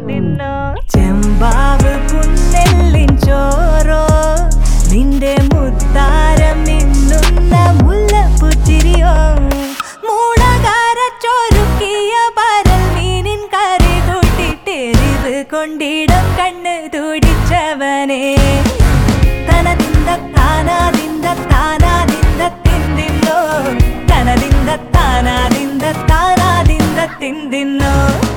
തിന്നിന്നോ ചെമ്പാവ് പുന്നെല്ലിൻ ചോറോ നിന്റെ മുത്താരം മിന്നുന്ന മുല്ലപ്പുച്ചിരിയോ മൂടകാര ചൊരുക്കിയ പരൽ മീനിൻ കറി കൂട്ടിട്ടെരിവ് കൊണ്ടിടം കണ്ണ് തുടിച്ചവനെ തനതിന്ത താനാതിന്ത താനാതിന്ത തിന്തിന്നോ തനതിന്ത താനാതിന്ത താനാതിന്ത തിന്തിന്നോ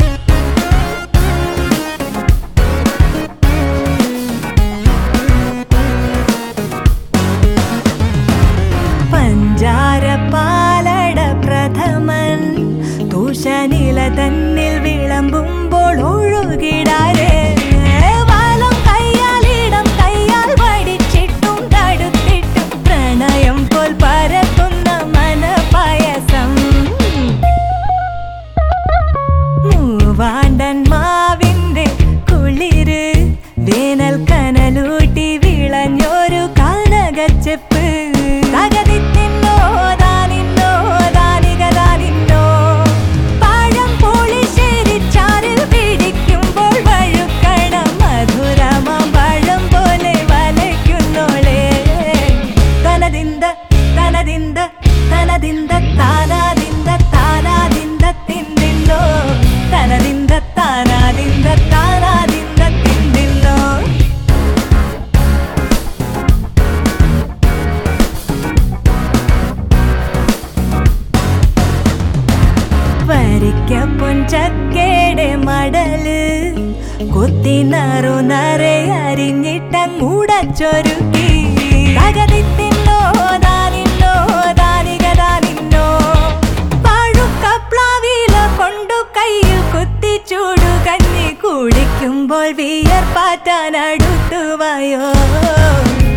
പഞ്ചാര പാലട പ്രഥമൻ തൂഷനില തന്നിൽ വിളമ്പുമ്പോൾ ഒഴുകിടാരെ വലം കയ്യാലിടം കയ്യാൽ വടിച്ചിട്ടും തടുത്തിട്ടും പ്രണയം പോൽ പരത്തുന്ന മനപായസം മൂവാണ്ടൻ മാവിന്റെ കുളിര് വേനൽ കനലൂട്ടി വിളഞ്ഞൊരു കനകച്ചെപ്പ് തകതിത്തിന്നോ ദാനിന്നോ ദാനിക ദാനിന്നോ പഴം പൊളിശ്ശേരിച്ചാറിൽ പിടിക്കുമ്പോൾ വഴുക്കണ മധുരമാം പഴം പോലെ വലയ്ക്കുന്നോളേ തനതിന്ത തനതിന്ത തനതിന്ത താനാതിന്ത താനാതിന്ത തിന്തിന്നോ തനതിന്ത താനാതിന്ത താനാതിന്ത തിന്തിന്നോ വരിക്ക പൊഞ്ചക്കേടെ മടല് കുത്തിനറു നറെ അരിഞ്ഞിട്ടങ്ങൂടച്ചൊരുക്കി തകതിത്തിന്നോ ദാനിന്നോ ദാനിക ദാനിന്നോ പഴുക്കപ്ലാവില കൊണ്ടു കയ്യിൽ കുത്തി ചൂടു കഞ്ഞി കുടിക്കുമ്പോൾ വിയർപ്പാറ്റാൻ അടുത്തുവായോ